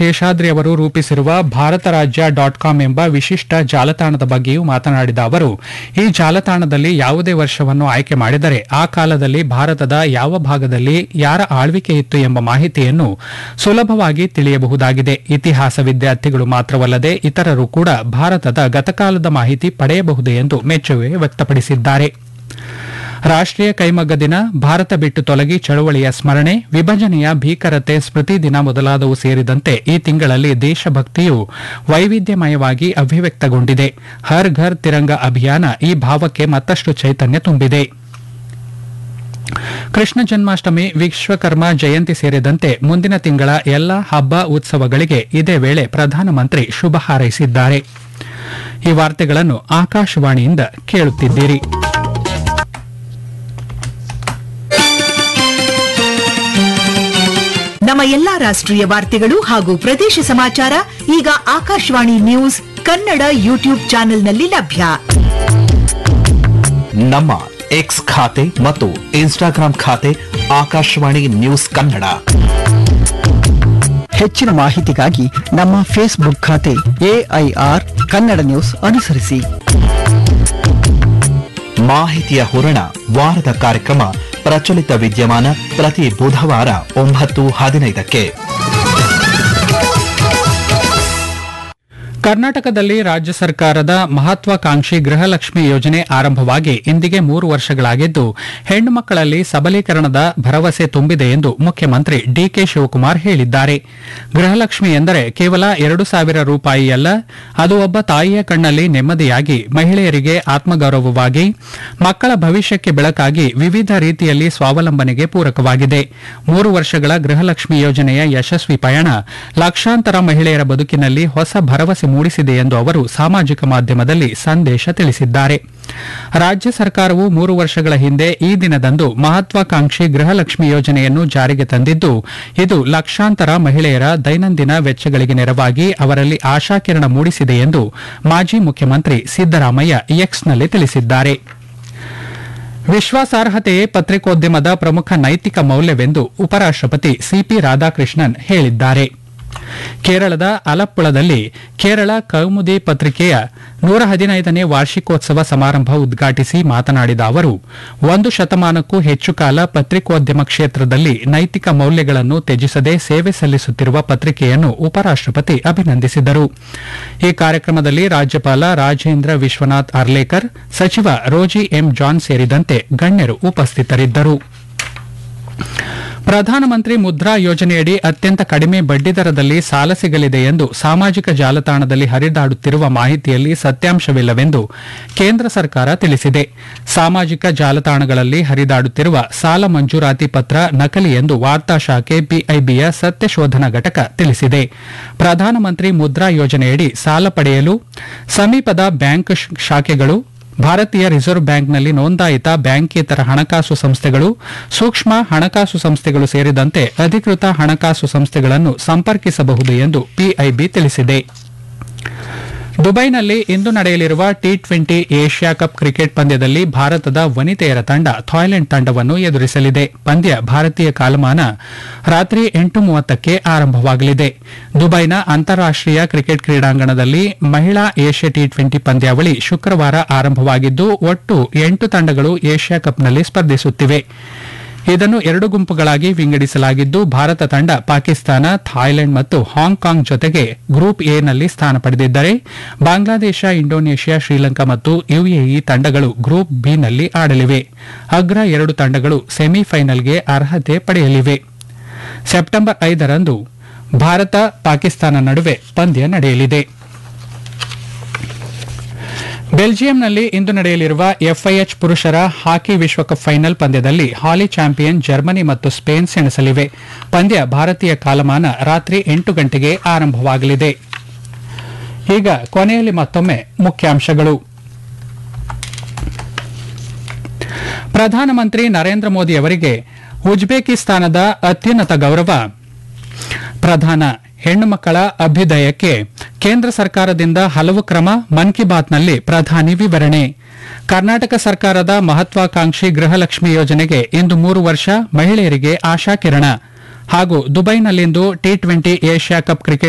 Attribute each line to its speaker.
Speaker 1: ಶೇಷಾದ್ರಿ ಅವರು ರೂಪಿಸಿರುವ ಭಾರತ ರಾಜ್ಯ ಡಾಟ್ ಕಾಮ್ ಎಂಬ ವಿಶಿಷ್ಟ ಜಾಲತಾಣದ ಬಗ್ಗೆಯೂ ಮಾತನಾಡಿದ ಅವರು ಈ ಜಾಲತಾಣದಲ್ಲಿ ಯಾವುದೇ ವರ್ಷವನ್ನು ಆಯ್ಕೆ ಮಾಡಿದರೆ ಆ ಕಾಲದಲ್ಲಿ ಭಾರತದ ಯಾವ ಭಾಗದಲ್ಲಿ ಯಾರ ಆಳ್ವಿಕೆ ಇತ್ತು ಎಂಬ ಮಾಹಿತಿಯನ್ನು ಸುಲಭವಾಗಿ ತಿಳಿಯಬಹುದಾಗಿದೆ ಇತಿಹಾಸ ವಿದ್ಯಾರ್ಥಿಗಳು ಮಾತ್ರವಲ್ಲದೆ ಇತರರು ಕೂಡ ಭಾರತದ ಗತಕಾಲದ ಮಾಹಿತಿ ಪಡೆಯಬಹುದು ಎಂದು ಮೆಚ್ಚುಗೆ ವ್ಯಕ್ತಪಡಿಸಿದ್ದಾರೆ ರಾಷ್ಟ್ರೀಯ ಕೈಮಗ್ಗ ದಿನ ಭಾರತ ಬಿಟ್ಟು ತೊಲಗಿ ಚಳವಳಿಯ ಸ್ಮರಣೆ ವಿಭಜನೆಯ ಭೀಕರತೆ ಸ್ಮೃತಿ ದಿನ ಮೊದಲಾದವು ಸೇರಿದಂತೆ ಈ ತಿಂಗಳಲ್ಲಿ ದೇಶಭಕ್ತಿಯು ವೈವಿಧ್ಯಮಯವಾಗಿ ಅಭಿವ್ಯಕ್ತಗೊಂಡಿದೆ ಹರ್ ಘರ್ ತಿರಂಗ ಅಭಿಯಾನ ಈ ಭಾವಕ್ಕೆ ಮತ್ತಷ್ಟು ಚೈತನ್ಯ ತುಂಬಿದೆ ಕೃಷ್ಣ ಜನ್ಮಾಷ್ಟಮಿ ವಿಶ್ವಕರ್ಮ ಜಯಂತಿ ಸೇರಿದಂತೆ ಮುಂದಿನ ತಿಂಗಳ ಎಲ್ಲ ಹಬ್ಬ ಉತ್ಸವಗಳಿಗೆ ಇದೇ ವೇಳೆ ಪ್ರಧಾನಮಂತ್ರಿ ಶುಭ ಹಾರೈಸಿದ್ದಾರೆ ಈ ವಾರ್ತೆಗಳನ್ನು ಆಕಾಶವಾಣಿಯಿಂದ ಕೇಳುತ್ತಿದ್ದೀರಿ
Speaker 2: ನಮ್ಮ ಎಲ್ಲಾ ರಾಷ್ಟ್ರೀಯ ವಾರ್ತೆಗಳು ಹಾಗೂ ಪ್ರದೇಶ ಸಮಾಚಾರ ಈಗ ಆಕಾಶವಾಣಿ ನ್ಯೂಸ್ ಕನ್ನಡ ಯೂಟ್ಯೂಬ್ ಚಾನೆಲ್ನಲ್ಲಿ ಲಭ್ಯ
Speaker 3: ನಮ್ಮ ಎಕ್ಸ್ ಖಾತೆ ಮತ್ತು ಇನ್ಸ್ಟಾಗ್ರಾಂ ಖಾತೆ ಆಕಾಶವಾಣಿ ನ್ಯೂಸ್ ಕನ್ನಡ
Speaker 4: ಹೆಚ್ಚಿನ ಮಾಹಿತಿಗಾಗಿ ನಮ್ಮ ಫೇಸ್ಬುಕ್ ಖಾತೆ ಎಐಆರ್ ಕನ್ನಡ ನ್ಯೂಸ್ ಅನುಸರಿಸಿ
Speaker 3: ಮಾಹಿತಿಯ ಹೂರಣ ವಾರದ ಕಾರ್ಯಕ್ರಮ ಪ್ರಚಲಿತ ವಿದ್ಯಮಾನ ಪ್ರತಿ ಬುಧವಾರ ಒಂಬತ್ತು ಹದಿನೈದಕ್ಕೆ
Speaker 1: ಕರ್ನಾಟಕದಲ್ಲಿ ರಾಜ್ಯ ಸರ್ಕಾರದ ಮಹತ್ವಾಕಾಂಕ್ಷಿ ಗೃಹಲಕ್ಷ್ಮಿ ಯೋಜನೆ ಆರಂಭವಾಗಿ ಇಂದಿಗೆ ಮೂರು ವರ್ಷಗಳಾಗಿದ್ದು ಹೆಣ್ಣು ಮಕ್ಕಳಲ್ಲಿ ಸಬಲೀಕರಣದ ಭರವಸೆ ತುಂಬಿದೆ ಎಂದು ಮುಖ್ಯಮಂತ್ರಿ ಡಿಕೆ ಶಿವಕುಮಾರ್ ಹೇಳಿದ್ದಾರೆ ಗೃಹಲಕ್ಷ್ಮಿ ಎಂದರೆ ಕೇವಲ ಎರಡು ಸಾವಿರ ರೂಪಾಯಿಯಲ್ಲ ಅದು ಒಬ್ಬ ತಾಯಿಯ ಕಣ್ಣಲ್ಲಿ ನೆಮ್ಮದಿಯಾಗಿ ಮಹಿಳೆಯರಿಗೆ ಆತ್ಮಗೌರವವಾಗಿ ಮಕ್ಕಳ ಭವಿಷ್ಯಕ್ಕೆ ಬೆಳಕಾಗಿ ವಿವಿಧ ರೀತಿಯಲ್ಲಿ ಸ್ವಾವಲಂಬನೆಗೆ ಪೂರಕವಾಗಿದೆ ಮೂರು ವರ್ಷಗಳ ಗೃಹಲಕ್ಷ್ಮಿ ಯೋಜನೆಯ ಯಶಸ್ವಿ ಪಯಣ ಲಕ್ಷಾಂತರ ಮಹಿಳೆಯರ ಬದುಕಿನಲ್ಲಿ ಹೊಸ ಭರವಸೆ ಮೂಡಿಸಿದೆ ಎಂದು ಅವರು ಸಾಮಾಜಿಕ ಮಾಧ್ಯಮದಲ್ಲಿ ಸಂದೇಶ ತಿಳಿಸಿದ್ದಾರೆ ರಾಜ್ಯ ಸರ್ಕಾರವು ಮೂರು ವರ್ಷಗಳ ಹಿಂದೆ ಈ ದಿನದಂದು ಮಹತ್ವಾಕಾಂಕ್ಷಿ ಗೃಹಲಕ್ಷ್ಮಿ ಯೋಜನೆಯನ್ನು ಜಾರಿಗೆ ತಂದಿದ್ದು ಇದು ಲಕ್ಷಾಂತರ ಮಹಿಳೆಯರ ದೈನಂದಿನ ವೆಚ್ಚಗಳಿಗೆ ನೆರವಾಗಿ ಅವರಲ್ಲಿ ಆಶಾಕಿರಣ ಮೂಡಿಸಿದೆ ಎಂದು ಮಾಜಿ ಮುಖ್ಯಮಂತ್ರಿ ಸಿದ್ದರಾಮಯ್ಯ ಎಕ್ಸ್ನಲ್ಲಿ ತಿಳಿಸಿದ್ದಾರೆ ವಿಶ್ವಾಸಾರ್ಹತೆಯೇ ಪತ್ರಿಕೋದ್ಯಮದ ಪ್ರಮುಖ ನೈತಿಕ ಮೌಲ್ಯವೆಂದು ಉಪರಾಷ್ಟಪತಿ ಸಿಪಿ ರಾಧಾಕೃಷ್ಣನ್ ಹೇಳಿದ್ದಾರೆ ಕೇರಳದ ಅಲಪ್ಪುಳದಲ್ಲಿ ಕೇರಳ ಕೌಮುದಿ ಪತ್ರಿಕೆಯ ನೂರ ಹದಿನೈದನೇ ವಾರ್ಷಿಕೋತ್ಸವ ಸಮಾರಂಭ ಉದ್ಘಾಟಿಸಿ ಮಾತನಾಡಿದ ಅವರು ಒಂದು ಶತಮಾನಕ್ಕೂ ಹೆಚ್ಚು ಕಾಲ ಪತ್ರಿಕೋದ್ಯಮ ಕ್ಷೇತ್ರದಲ್ಲಿ ನೈತಿಕ ಮೌಲ್ಯಗಳನ್ನು ತ್ಯಜಿಸದೆ ಸೇವೆ ಸಲ್ಲಿಸುತ್ತಿರುವ ಪತ್ರಿಕೆಯನ್ನು ಉಪರಾಷ್ಟಪತಿ ಅಭಿನಂದಿಸಿದರು ಈ ಕಾರ್ಯಕ್ರಮದಲ್ಲಿ ರಾಜ್ಯಪಾಲ ರಾಜೇಂದ್ರ ವಿಶ್ವನಾಥ್ ಅರ್ಲೇಕರ್ ಸಚಿವ ರೋಜಿ ಎಂ ಜಾನ್ ಸೇರಿದಂತೆ ಗಣ್ಯರು ಉಪಸ್ಥಿತರಿದ್ದರು ಪ್ರಧಾನಮಂತ್ರಿ ಮುದ್ರಾ ಯೋಜನೆಯಡಿ ಅತ್ಯಂತ ಕಡಿಮೆ ಬಡ್ಡಿದರದಲ್ಲಿ ಸಾಲ ಸಿಗಲಿದೆ ಎಂದು ಸಾಮಾಜಿಕ ಜಾಲತಾಣದಲ್ಲಿ ಹರಿದಾಡುತ್ತಿರುವ ಮಾಹಿತಿಯಲ್ಲಿ ಸತ್ಯಾಂಶವಿಲ್ಲವೆಂದು ಕೇಂದ್ರ ಸರ್ಕಾರ ತಿಳಿಸಿದೆ ಸಾಮಾಜಿಕ ಜಾಲತಾಣಗಳಲ್ಲಿ ಹರಿದಾಡುತ್ತಿರುವ ಸಾಲ ಮಂಜೂರಾತಿ ಪತ್ರ ನಕಲಿ ಎಂದು ವಾರ್ತಾ ಶಾಖೆ ಪಿಐಬಿಯ ಸತ್ಯಶೋಧನಾ ಘಟಕ ತಿಳಿಸಿದೆ ಪ್ರಧಾನಮಂತ್ರಿ ಮುದ್ರಾ ಯೋಜನೆಯಡಿ ಸಾಲ ಪಡೆಯಲು ಸಮೀಪದ ಬ್ಯಾಂಕ್ ಶಾಖೆಗಳು ಭಾರತೀಯ ರಿಸರ್ವ್ ಬ್ಯಾಂಕ್ನಲ್ಲಿ ನೋಂದಾಯಿತ ಬ್ಯಾಂಕೇತರ ಹಣಕಾಸು ಸಂಸ್ಥೆಗಳು ಸೂಕ್ಷ್ಮ ಹಣಕಾಸು ಸಂಸ್ಥೆಗಳು ಸೇರಿದಂತೆ ಅಧಿಕೃತ ಹಣಕಾಸು ಸಂಸ್ಥೆಗಳನ್ನು ಸಂಪರ್ಕಿಸಬಹುದು ಎಂದು ಪಿಐಬಿ ತಿಳಿಸಿದೆ ದುಬೈನಲ್ಲಿ ಇಂದು ನಡೆಯಲಿರುವ T twenty Asia cup cricket ಪಂದ್ಯದಲ್ಲಿ ಭಾರತದ ವನಿತೆಯರ ತಂಡ ಥಾಯ್ಲೆಂಡ್ ತಂಡವನ್ನು ಎದುರಿಸಲಿದೆ ಪಂದ್ಯ ಭಾರತೀಯ ಕಾಲಮಾನ ರಾತ್ರಿ ಎಂಟು ಮೂವತ್ತಕ್ಕೆ ಆರಂಭವಾಗಲಿದೆ ದುಬೈನ ಅಂತಾರಾಷ್ಟೀಯ ಕ್ರಿಕೆಟ್ ಕ್ರೀಡಾಂಗಣದಲ್ಲಿ ಮಹಿಳಾ ಏಷ್ಯಾ ಟಿ ಟ್ವೆಂಟಿ ಪಂದ್ಯಾವಳಿ ಶುಕ್ರವಾರ ಆರಂಭವಾಗಿದ್ದು ಒಟ್ಟು ಎಂಟು ತಂಡಗಳು ಏಷ್ಯಾ ಕಪ್ನಲ್ಲಿ ಸ್ಪರ್ಧಿಸುತ್ತಿವೆ ಇದನ್ನು ಎರಡು ಗುಂಪುಗಳಾಗಿ ವಿಂಗಡಿಸಲಾಗಿದ್ದು ಭಾರತ ತಂಡ ಪಾಕಿಸ್ತಾನ ಥಾಯ್ಲೆಂಡ್ ಮತ್ತು ಹಾಂಗ್ಕಾಂಗ್ ಜೊತೆಗೆ ಗ್ರೂಪ್ ಎನಲ್ಲಿ ಸ್ಥಾನ ಪಡೆದಿದ್ದರೆ ಬಾಂಗ್ಲಾದೇಶ ಇಂಡೋನೇಷ್ಯಾ ಶ್ರೀಲಂಕಾ ಮತ್ತು ಯುಎಇ ತಂಡಗಳು ಗ್ರೂಪ್ ಬಿನಲ್ಲಿ ಆಡಲಿವೆ ಅಗ್ರ ಎರಡು ತಂಡಗಳು ಸೆಮಿಫೈನಲ್ಗೆ ಅರ್ಹತೆ ಪಡೆಯಲಿವೆ ಸೆಪ್ಟೆಂಬರ್ ಐದರಂದು ಭಾರತ ಪಾಕಿಸ್ತಾನ ನಡುವೆ ಪಂದ್ಯ ನಡೆಯಲಿದೆ ಬೆಲ್ಜಿಯಂನಲ್ಲಿ ಇಂದು ನಡೆಯಲಿರುವ ಎಫ್ಐಎಚ್ ಪುರುಷರ ಹಾಕಿ ವಿಶ್ವಕಪ್ ಫೈನಲ್ ಪಂದ್ಯದಲ್ಲಿ ಹಾಲಿ ಚಾಂಪಿಯನ್ ಜರ್ಮನಿ ಮತ್ತು ಸ್ಪೇನ್ ಸೆಣಸಲಿವೆ ಪಂದ್ಯ ಭಾರತೀಯ ಕಾಲಮಾನ ರಾತ್ರಿ ಎಂಟು ಗಂಟೆಗೆ ಆರಂಭವಾಗಲಿದೆ ಈಗ ಕೊನೆಯಲ್ಲಿ ಮತ್ತೊಮ್ಮೆ ಮುಖ್ಯಾಂಶಗಳು ಪ್ರಧಾನಮಂತ್ರಿ ನರೇಂದ್ರ ಮೋದಿ ಅವರಿಗೆ ಉಜ್ಬೇಕಿಸ್ತಾನದ ಅತ್ಯುನ್ನತ ಗೌರವ ಪ್ರಧಾನ ಹೆಣ್ಣು ಮಕ್ಕಳ ಅಭ್ಯುದಯಕ್ಕೆ ಕೇಂದ್ರ ಸರ್ಕಾರದಿಂದ ಹಲವು ಕ್ರಮ ಮನ್ ಕಿ ಬಾತ್ನಲ್ಲಿ ಪ್ರಧಾನಿ ವಿವರಣೆ ಕರ್ನಾಟಕ ಸರ್ಕಾರದ ಮಹತ್ವಾಕಾಂಕ್ಷಿ ಗೃಹಲಕ್ಷ್ಮಿ ಯೋಜನೆಗೆ ಇಂದು ಮೂರು ವರ್ಷ ಮಹಿಳೆಯರಿಗೆ ಆಶಾಕಿರಣ ಹಾಗೂ ದುಬೈನಲ್ಲಿಂದು T twenty Asia cup cricket